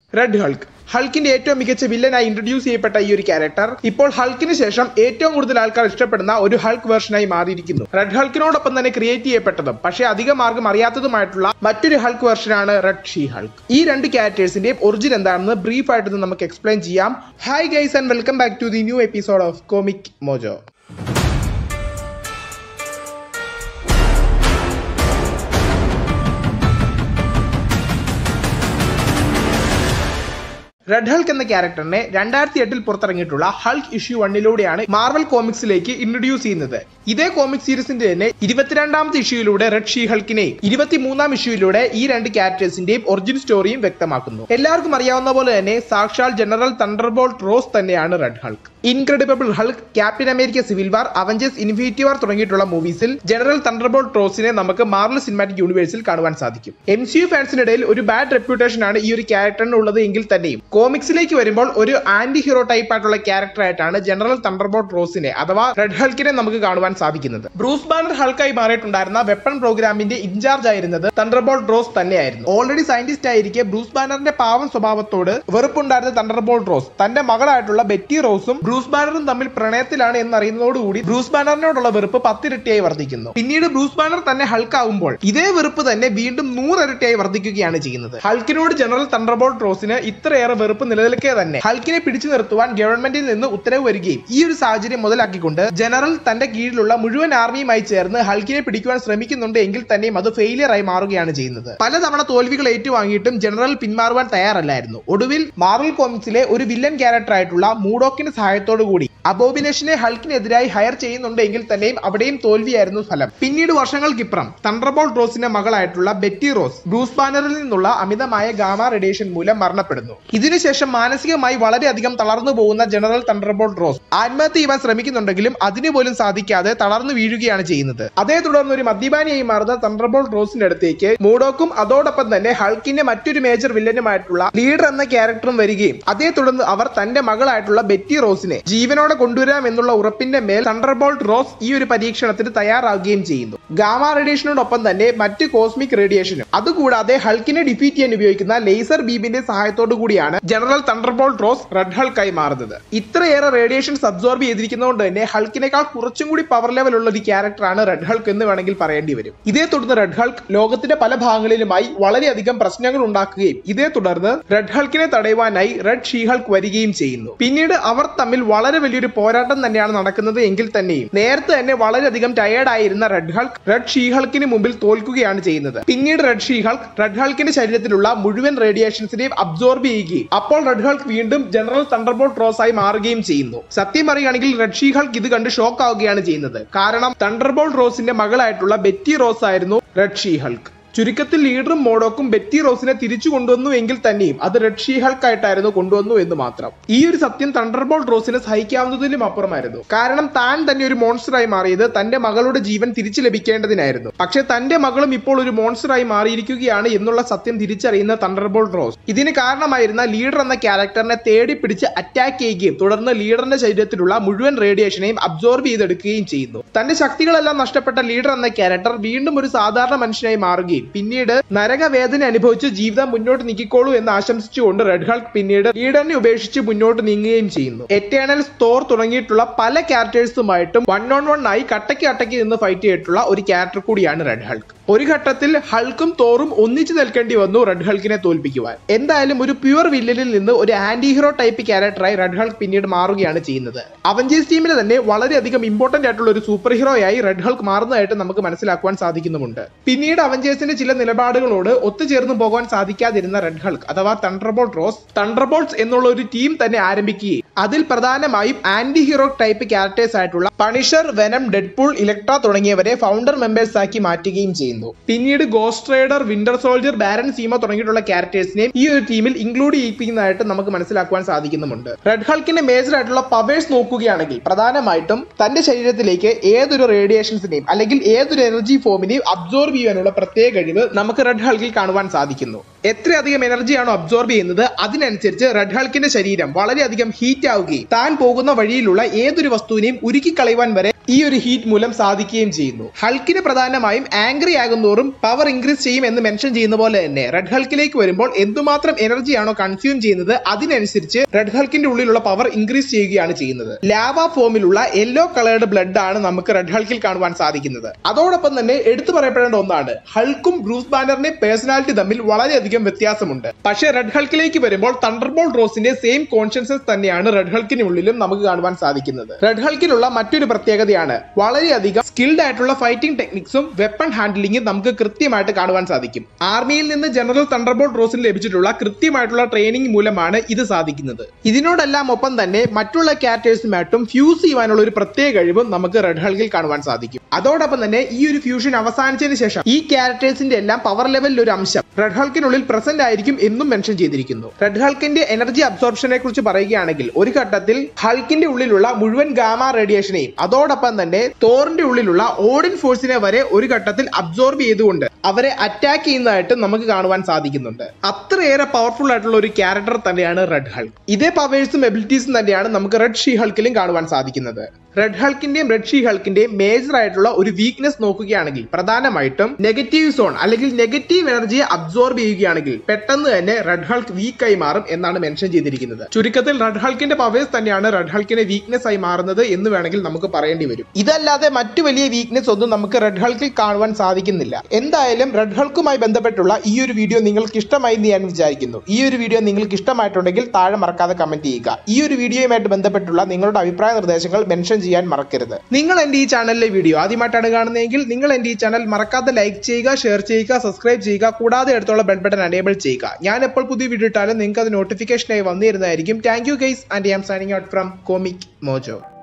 red Hulk ഹൾക്കിന്റെ ഏറ്റവും മികച്ച വില്ലനായി introduce ചെയ്യപ്പെട്ട ഈ ഒരു ക്യാരക്ടർ ഇപ്പോൾ ഹൾക്കിന് ശേഷം ഏറ്റവും കൂടുതൽ ആൾക്കാർ ഇഷ്ടപ്പെടുന്ന ഒരു ഹൾക്ക് വേർഷനായി മാറിയിരിക്കുന്നു റെഡ് ഹൾക്കിനോടൊപ്പം തന്നെ ക്രിയേറ്റ് ചെയ്യപ്പെട്ടതും പക്ഷേ അധികം മാർഗം അറിയാത്തതുമായിട്ടുള്ള മറ്റൊരു ഹൾക്ക് വേർഷനാണ് റെഡ് ഷീ ഹൾക്ക് ഈ രണ്ട് ക്യാരക്ടേഴ്സിന്റെയും ഒറിജിൻ എന്താണെന്ന് ബ്രീഫ് ആയിട്ട് നമുക്ക് എക്സ്പ്ലെയിൻ ചെയ്യാം hi guys and welcome back to the new episode of Comic Mojo Red Hulk എന്ന ക്യാരക്ടറിനെ രണ്ടായിരത്തി എട്ടിൽ പുറത്തിറങ്ങിയിട്ടുള്ള ഹൾക്ക് ഇഷ്യൂ വണ്ണിലൂടെയാണ് മാർവൽ കോമിക്സിലേക്ക് ഇൻട്രൊഡ്യൂസ് ചെയ്യുന്നത് ഇതേ കോമിക് സീരീസിന്റെ തന്നെ ഇരുപത്തിരണ്ടാമത്തെ ഇഷ്യൂയിലൂടെ റെഡ് ഷീ ഹൾക്കിനെയും ഇരുപത്തിമൂന്നാം ഇഷ്യൂയിലൂടെ ഈ രണ്ട് ക്യാരക്ടേഴ്സിന്റെയും ഒറിജിൻ സ്റ്റോറിയും വ്യക്തമാക്കുന്നു എല്ലാവർക്കും അറിയാവുന്ന പോലെ തന്നെ സാക്ഷാൽ ജനറൽ തണ്ടർബോൾ റോസ് തന്നെയാണ് Red Hulk Incredible Hulk Captain America Civil War Avengers Infinity War തുടങ്ങിയിട്ടുള്ള മൂവീസിൽ ജനറൽ തണ്ടർബോൾ റോസിനെ നമുക്ക് മാർവൽ സിനിമാറ്റിക് യൂണിവേഴ്സിൽ കാണുവാൻ സാധിക്കും എം സി യു ഫാൻസിനിടയിൽ ഒരു ബാഡ് റെപ്യൂട്ടേഷൻ ആണ് ഈ ഒരു ക്യാരക്ടറിന് ഉള്ളത് എങ്കിൽ തന്നെയും കോമിക്സിലേക്ക് വരുമ്പോൾ ഒരു ആന്റി ഹീറോ ടൈപ്പ് ആയിട്ടുള്ള ക്യാരക്ടർ ആയിട്ടാണ് ജനറൽ തണ്ടർബോട്ട് റോസിനെ അഥവാ റെഡ് ഹൾക്കിനെ നമുക്ക് കാണുവാൻ സാധിക്കുന്നത് ബ്രൂസ് ബാനർ ഹൾക്കായി മാറിയിട്ടുണ്ടായിരുന്ന വെപ്പൺ പ്രോഗ്രാമിന്റെ ഇൻചാർജ് ആയിരുന്നത് തണ്ടർബോൾട്ട് റോസ് തന്നെയായിരുന്നു ഓൾറെഡി സയന്റിസ്റ്റ് ആയിരിക്കെ ബ്രൂസ് ബാനറിന്റെ പാവം സ്വഭാവത്തോട് വെറുപ്പുണ്ടായിരുന്ന തണ്ടർബോൾട്ട് റോസ് തന്റെ മകളായിട്ടുള്ള ബെറ്റി റോസും ബ്രൂസ് ബാനറും തമ്മിൽ പ്രണയത്തിലാണ് എന്നറിയുന്നതോടുകൂടി ബ്രൂസ് ബാനറിനോടുള്ള വെറുപ്പ് പത്തിരട്ടിയായി വർദ്ധിക്കുന്നു പിന്നീട് ബ്രൂസ് ബാനർ തന്നെ ഹൾക്കാവുമ്പോൾ ഇതേ വെറുപ്പ് തന്നെ വീണ്ടും നൂറിരട്ടിയായി വർദ്ധിക്കുകയാണ് ചെയ്യുന്നത് ഹൾക്കിനോട് ജനറൽ തണ്ടർബോൾട്ട് റോസിന് ഇത്രയേറെ വെറുപ്പ് നിലനിൽക്കെ തന്നെ ഹൾക്കിനെ പിടിച്ചു നിർത്തുവാൻ ഗവൺമെന്റിൽ നിന്ന് ഉത്തരവ് വരികയും ഈ ഒരു സാഹചര്യം മുതലാക്കിക്കൊണ്ട് ജനറൽ തന്റെ കീഴിലുള്ള മുഴുവൻ ആർമിയുമായി ചേർന്ന് ഹൾക്കിനെ പിടിക്കുവാൻ ശ്രമിക്കുന്നുണ്ട് എങ്കിൽ തന്നെയും അത് ഫെയിലിയർ ആയി മാറുകയാണ് ചെയ്യുന്നത് പലതവണ തോൽവികൾ ഏറ്റുവാങ്ങിയിട്ടും ജനറൽ പിന്മാറുവാൻ തയ്യാറല്ലായിരുന്നു ഒടുവിൽ മാർവൽ കോമിക്സിലെ ഒരു വില്ലൻ ക്യാരക്ടർ ആയിട്ടുള്ള മൂഡോക്കിന്റെ സഹായത്തോടു കൂടി അബോബിനേഷനെ ഹൾക്കിനെതിരായി ഹയർ ചെയ്യുന്നുണ്ട് എങ്കിൽ തന്നെയും അവിടെയും തോൽവിയായിരുന്നു ഫലം പിന്നീട് വർഷങ്ങൾക്കിപ്പുറം തണ്ടർബോൾ റോസിന്റെ മകളായിട്ടുള്ള ബെറ്റി റോസ് ബ്രൂസ് ബാനറിൽ നിന്നുള്ള അമിതമായ ഗാമ റേഡിയേഷൻ മൂലം മരണപ്പെടുന്നു ഇതിനുശേഷം മാനസികമായി വളരെയധികം തളർന്നു പോകുന്ന ജനറൽ തണ്ടർബോൾ റോസ് ആത്മഹത്യ ചെയ്യുവാൻ ശ്രമിക്കുന്നുണ്ടെങ്കിലും അതിന് പോലും സാധിക്കാതെ തളർന്നു വീഴുകയാണ് ചെയ്യുന്നത് അതേ തുടർന്ന് ഒരു മദ്യപാനിയായി മാറുന്ന തണ്ടർബോൾ റോസിന്റെ അടുത്തേക്ക് മൂഡോക്കും അതോടൊപ്പം തന്നെ ഹൾക്കിന്റെ മറ്റൊരു മേജർ വില്ലനുമായിട്ടുള്ള ലീഡർ എന്ന ക്യാരക്ടറും വരികയും അതേ തുടർന്ന് അവർ തന്റെ മകളായിട്ടുള്ള ബെറ്റി റോസിനെ ജീവനോടെ കൊണ്ടുവരാം എന്നുള്ള ഉറപ്പിന്റെ മേൽ തണ്ടർബോൾട്ട് റോസ് ഈ ഒരു പരീക്ഷണത്തിന് തയ്യാറാകുകയും ചെയ്യുന്നു ഗാമ റേഡിയേഷനോടൊപ്പം തന്നെ മറ്റ് കോസ്മിക് റേഡിയേഷനും അതുകൂടാതെ ഹൾക്കിനെ ഡിഫീറ്റ് ചെയ്യാൻ ഉപയോഗിക്കുന്ന ലേസർ ബീമിന്റെ സഹായത്തോടു കൂടിയാണ് ജനറൽ തണ്ടർബോൾട്ട് റോസ് റെഡ് ഹൾക്കായി മാറുന്നത് ഇത്രയേറെ റേഡിയേഷൻസ് അബ്സോർബ് ചെയ്തിരിക്കുന്നതുകൊണ്ട് തന്നെ ഹൾക്കിനേക്കാൾ കുറച്ചും കൂടി പവർ ലെവൽ ഉള്ള ഒരു ക്യാരക്ടറാണ് റെഡ് ഹൾക്ക് എന്ന് വേണമെങ്കിൽ പറയേണ്ടി വരും ഇതേ തുടർന്ന് റെഡ് ഹൾക്ക് ലോകത്തിന്റെ പല ഭാഗങ്ങളിലുമായി വളരെയധികം പ്രശ്നങ്ങൾ ഉണ്ടാക്കുകയും ഇതേ തുടർന്ന് റെഡ് ഹൾക്കിനെ തടയുവാനായി റെഡ് ഷീ ഹൾക്ക് വരികയും ചെയ്യുന്നു പിന്നീട് അവർ തമ്മിൽ വളരെ വലിയൊരു പോരാട്ടം തന്നെയാണ് നടക്കുന്നത് എങ്കിൽ തന്നെയും നേരത്തെ തന്നെ വളരെയധികം ടയേർഡ് ആയിരുന്ന റെഡ് ഹൾക്ക് റെഡ് ഷീ ഹൾക്കിന് മുമ്പിൽ തോൽക്കുകയാണ് ചെയ്യുന്നത് പിന്നീട് റെഡ് ഷീ ഹൾക്ക് റെഡ് ഹൾക്കിന്റെ ശരീരത്തിലുള്ള മുഴുവൻ റേഡിയേഷൻസിനെയും അബ്സോർബ് ചെയ്യുകയും അപ്പോൾ റെഡ് ഹൾക്ക് വീണ്ടും ജനറൽ തണ്ടർബോൾട്ട് റോസ് ആയി മാറുകയും ചെയ്യുന്നു സത്യം പറയുകയാണെങ്കിൽ റെഡ് ഷീ ഹൾക്ക് ഇത് കണ്ട് ഷോക്ക് ആവുകയാണ് ചെയ്യുന്നത് കാരണം തണ്ടർബോൾട്ട് റോസിന്റെ മകളായിട്ടുള്ള ബെറ്റി റോസ് ആയിരുന്നു റെഡ് ഷീ ഹൾക്ക് ചുരുക്കത്തിൽ ലീഡറും മോഡോക്കും ബെറ്റി റോസിനെ തിരിച്ചു കൊണ്ടുവന്നു എങ്കിൽ തന്നെയും അത് റെഡ് ഷീ ഹൾക്കായിട്ടായിരുന്നു കൊണ്ടുവന്നു എന്ന് മാത്രം ഈ ഒരു സത്യം തണ്ടർബോൾ റോസിന് സഹിക്കാവുന്നതിലും അപ്പുറമായിരുന്നു കാരണം താൻ തന്നെ ഒരു മോൺസ്റ്ററായി മാറിയത് തന്റെ മകളുടെ ജീവൻ തിരിച്ചു ലഭിക്കേണ്ടതിനായിരുന്നു പക്ഷെ തന്റെ മകളും ഇപ്പോൾ ഒരു മോൺസ്റ്ററായി മാറിയിരിക്കുകയാണ് എന്നുള്ള സത്യം തിരിച്ചറിയുന്ന തണ്ടർബോൾ റോസ് ഇതിന് കാരണമായിരുന്ന ലീഡർ എന്ന ക്യാരക്ടറിനെ തേടി പിടിച്ച് അറ്റാക്ക് ചെയ്യുകയും തുടർന്ന് ലീഡറിന്റെ ശരീരത്തിലുള്ള മുഴുവൻ റേഡിയേഷനെയും അബ്സോർബ് ചെയ്തെടുക്കുകയും ചെയ്യുന്നു തന്റെ ശക്തികളെല്ലാം നഷ്ടപ്പെട്ട ലീഡർ എന്ന ക്യാരക്ടർ വീണ്ടും ഒരു സാധാരണ മനുഷ്യനായി മാറുകയും പിന്നീട് നരകവേദന അനുഭവിച്ച് ജീവിതം മുന്നോട്ട് നീക്കിക്കോളൂ എന്ന് ആശംസിച്ചുകൊണ്ട് റെഡ് ഹൾക്ക് പിന്നീട് ലീഡറിനെ ഉപേക്ഷിച്ച് മുന്നോട്ട് നീങ്ങുകയും ചെയ്യുന്നു എറ്റേണൽസ് തോർ തുടങ്ങിയിട്ടുള്ള പല ക്യാരക്ടേഴ്സുമായിട്ടും വൺ ഓൺ വൺ ആയി കട്ടയ്ക്ക് കട്ടയ്ക്ക് നിന്ന് ഫൈറ്റ് ചെയ്തിട്ടുള്ള ഒരു ക്യാരക്ടർ കൂടിയാണ് റെഡ് ഹൾക്ക് ഒരു ഘട്ടത്തിൽ ഹൾക്കും തോറും ഒന്നിച്ചു നിൽക്കേണ്ടി വന്നു റെഡ് ഹൾക്കിനെ തോൽപ്പിക്കുവാൻ എന്തായാലും ഒരു പ്യുവർ വില്ലനിൽ നിന്ന് ഒരു ആന്റി ഹീറോ ടൈപ്പ് ക്യാരക്ടറായി റെഡ് ഹൾക്ക് പിന്നീട് മാറുകയാണ് ചെയ്യുന്നത് അവഞ്ചേഴ്സ് ടീമിലെ തന്നെ വളരെയധികം ഇമ്പോർട്ടന്റ് ആയിട്ടുള്ള ഒരു സൂപ്പർ ഹീറോയായി റെഡ് ഹൾക്ക് മാറുന്നതായിട്ട് നമുക്ക് മനസ്സിലാക്കുവാൻ സാധിക്കുന്നുമുണ്ട് പിന്നീട് അവഞ്ചേഴ്സിന്റെ ചില നിലപാടുകളോട് ഒത്തുചേർന്ന് പോകാൻ സാധിക്കാതിരുന്ന റെഡ് ഹൾക്ക് അഥവാ തണ്ടർബോൾട്ട് റോസ് തണ്ടർബോൾട്സ് എന്നുള്ള ഒരു ടീം തന്നെ ആരംഭിക്കുകയും അതിൽ പ്രധാനമായും ആന്റി ഹീറോ ടൈപ്പ് ക്യാരക്ടേഴ്സ് ആയിട്ടുള്ള പണിഷർ വെനം ഡെഡ്പൂൾ ഇലക്ട്ര തുടങ്ങിയവരെ ഫൗണ്ടർ മെമ്പേഴ്സ് ആക്കി മാറ്റുകയും ചെയ്യുന്നു പിന്നീട് Ghost Rider Winter Soldier Baron Zemo തുടങ്ങിയിട്ടുള്ള ക്യാരക്ടേഴ്സിനെ ഈ ഒരു ടീമിൽ ഇൻക്ലൂഡ് ചെയ്യിപ്പിക്കുന്നതായിട്ട് നമുക്ക് മനസ്സിലാക്കുവാൻ സാധിക്കുന്നുമുണ്ട് റെഡ് ഹൾക്കിന്റെ മേജർ ആയിട്ടുള്ള പവേഴ്സ് നോക്കുകയാണെങ്കിൽ പ്രധാനമായിട്ടും തന്റെ ശരീരത്തിലേക്ക് ഏതൊരു റേഡിയേഷൻസിനെയും അല്ലെങ്കിൽ ഏതൊരു എനർജി ഫോമിനെയും അബ്സോർബ് ചെയ്യാനുള്ള പ്രത്യേക കഴിവ് നമുക്ക് റെഡ് ഹൾക്കിൽ കാണുവാൻ സാധിക്കുന്നു എത്രയധികം എനർജിയാണോ അബ്സോർബ് ചെയ്യുന്നത് അതിനനുസരിച്ച് റെഡ് ഹൾക്കിന്റെ ശരീരം വളരെയധികം ഹീറ്റ് ആവുകയും താൻ പോകുന്ന വഴിയിലുള്ള ഏതൊരു വസ്തുവിനെയും ഉരുക്കി കളയുവാൻ വരെ ഈ ഒരു ഹീറ്റ് മൂലം സാധിക്കുകയും ചെയ്യുന്നു ഹൾക്കിന് പ്രധാനമായും ആംഗ്രി ആകുന്നതോറും പവർ ഇൻക്രീസ് ചെയ്യും എന്ന് മെൻഷൻ ചെയ്യുന്ന പോലെ തന്നെ റെഡ് ഹൾക്കിലേക്ക് വരുമ്പോൾ എന്തുമാത്രം എനർജിയാണോ കൺസ്യൂം ചെയ്യുന്നത് അതിനനുസരിച്ച് റെഡ് ഹൾക്കിന്റെ ഉള്ളിലുള്ള പവർ ഇൻക്രീസ് ചെയ്യുകയാണ് ചെയ്യുന്നത് ലാവ ഫോമിലുള്ള യെല്ലോ കളേർഡ് ബ്ലഡ് ആണ് നമുക്ക് റെഡ് ഹൾക്കിൽ കാണുവാൻ സാധിക്കുന്നത് അതോടൊപ്പം തന്നെ എടുത്തു പറയപ്പെടേണ്ട ഒന്നാണ് ഹൾക്കും ബ്രൂസ് ബാനറിന്റെ പേഴ്സണാലിറ്റി തമ്മിൽ വളരെയധികം വ്യത്യാസമുണ്ട് പക്ഷേ റെഡ് ഹൾക്കിലേക്ക് വരുമ്പോൾ തണ്ടർബോൾ റോസിന്റെ സെയിം കോൺഷ്യൻസസ് തന്നെയാണ് റെഡ് ഹൾക്കിനുള്ളിലും നമുക്ക് കാണുവാൻ സാധിക്കുന്നത് റെഡ് ഹൾക്കിലുള്ള മറ്റൊരു പ്രത്യേകതയാണ് വളരെയധികം സ്കിൽഡ് ആയിട്ടുള്ള ഫൈറ്റിംഗ് ടെക്നിക്സും വെപ്പൺ ഹാൻഡ്ലിംഗും നമുക്ക് കൃത്യമായിട്ട് കാണുവാൻ സാധിക്കും ആർമിയിൽ നിന്ന് ജനറൽ തണ്ടർബോൾ റോസിന് ലഭിച്ചിട്ടുള്ള കൃത്യമായിട്ടുള്ള ട്രെയിനിങ് മൂലമാണ് ഇത് സാധിക്കുന്നത് ഇതിനോടെല്ലാം ഒപ്പം തന്നെ മറ്റുള്ള ക്യാരക്ടേഴ്സുമായിട്ടും ഫ്യൂസ് ചെയ്യുവാനുള്ള ഒരു പ്രത്യേക കഴിവും നമുക്ക് റെഡ് ഹൾക്കിൽ കാണുവാൻ സാധിക്കും അതോടൊപ്പം തന്നെ ഈ ഒരു ഫ്യൂഷൻ അവസാനിച്ചതിന് ശേഷം ഈ ക്യാരക്ടേഴ്സിന്റെ എല്ലാം പവർ ലെവലിൽ ഒരു അംശം റെഡ് ഹൾക്കിനുള്ളിൽ പ്രസന്റ് ആയിരിക്കും എന്നും മെൻഷൻ ചെയ്തിരിക്കുന്നു റെഡ് ഹൾക്കിന്റെ എനർജി അബ്സോർപ്ഷനെ കുറിച്ച് പറയുകയാണെങ്കിൽ ഒരു ഘട്ടത്തിൽ ഹൾക്കിന്റെ ഉള്ളിലുള്ള മുഴുവൻ ഗാമ റേഡിയേഷനെയും അതോടൊപ്പം തന്നെ തോറിന്റെ ഉള്ളിലുള്ള ഓഡിൻ ഫോഴ്സിനെ വരെ ഒരു ഘട്ടത്തിൽ അബ്സോർബ് ചെയ്തുകൊണ്ട് അവരെ അറ്റാക്ക് ചെയ്യുന്നതായിട്ട് നമുക്ക് കാണുവാൻ സാധിക്കുന്നുണ്ട് അത്രയേറെ പവർഫുൾ ആയിട്ടുള്ള ഒരു ക്യാരക്ടർ തന്നെയാണ് റെഡ് ഹൾക്ക് ഇതേ പവേഴ്സും എബിലിറ്റീസും തന്നെയാണ് നമുക്ക് റെഡ് ഷീ ഹൾക്കിലും കാണുവാൻ സാധിക്കുന്നത് റെഡ് ഹൾക്കിന്റെയും റെഡ് ഷീ ഹൾക്കിന്റെയും മേജർ ആയിട്ടുള്ള ഒരു വീക്ക്നെസ് നോക്കുകയാണെങ്കിൽ പ്രധാനമായിട്ടും നെഗറ്റീവ് സോൺ അല്ലെങ്കിൽ നെഗറ്റീവ് എനർജിയെ അബ്സോർബ് ചെയ്യുകയാണെങ്കിൽ പെട്ടെന്ന് തന്നെ റെഡ് ഹൾക്ക് വീക്ക് ആയി മാറും എന്നാണ് മെൻഷൻ ചെയ്തിരിക്കുന്നത് ചുരുക്കത്തിൽ റെഡ് ഹൾക്കിന്റെ പവേഴ്സ് തന്നെയാണ് റെഡ് ഹൾക്കിന്റെ വീക്ക്നെസ് ആയി മാറുന്നത് എന്ന് വേണമെങ്കിൽ നമുക്ക് പറയേണ്ടി വരും ഇതല്ലാതെ മറ്റു വലിയ വീക്ക്നെസ് ഒന്നും നമുക്ക് റെഡ് ഹൾക്കിൽ കാണുവാൻ സാധിക്കുന്നില്ല എന്തായാലും റെഡ് ഹൾക്കുമായി ബന്ധപ്പെട്ടുള്ള ഈ ഒരു വീഡിയോ നിങ്ങൾക്ക് ഇഷ്ടമായി എന്ന് ഞാൻ വിചാരിക്കുന്നു ഈ ഒരു വീഡിയോ നിങ്ങൾക്ക് ഇഷ്ടമായിട്ടുണ്ടെങ്കിൽ താഴെ മറക്കാതെ കമന്റ് ചെയ്യുക ഈ ഒരു വീഡിയോയുമായിട്ട് ബന്ധപ്പെട്ടുള്ള നിങ്ങളുടെ അഭിപ്രായ നിർദ്ദേശങ്ങൾ മെൻഷൻ ചെയ്യാൻ മറക്കരുത് നിങ്ങൾ എന്റെ ഈ ചാനലിലെ വീഡിയോ ആദ്യമായിട്ടാണ് കാണുന്നതെങ്കിൽ നിങ്ങൾ എന്റെ ഈ ചാനൽ മറക്കാതെ ലൈക്ക് ചെയ്യുക ഷെയർ ചെയ്യുക സബ്സ്ക്രൈബ് ചെയ്യുക കൂടാതെ അടുത്തുള്ള ബെൽ ബട്ടൺ എനേബിൾ ചെയ്യുക ഞാൻ എപ്പോൾ പുതിയ വീഡിയോ ഇട്ടാലും നിങ്ങൾക്ക് അത് നോട്ടിഫിക്കേഷനായി വന്നിരുന്നതായിരിക്കും thank you guys and I am signing out from Comic mojo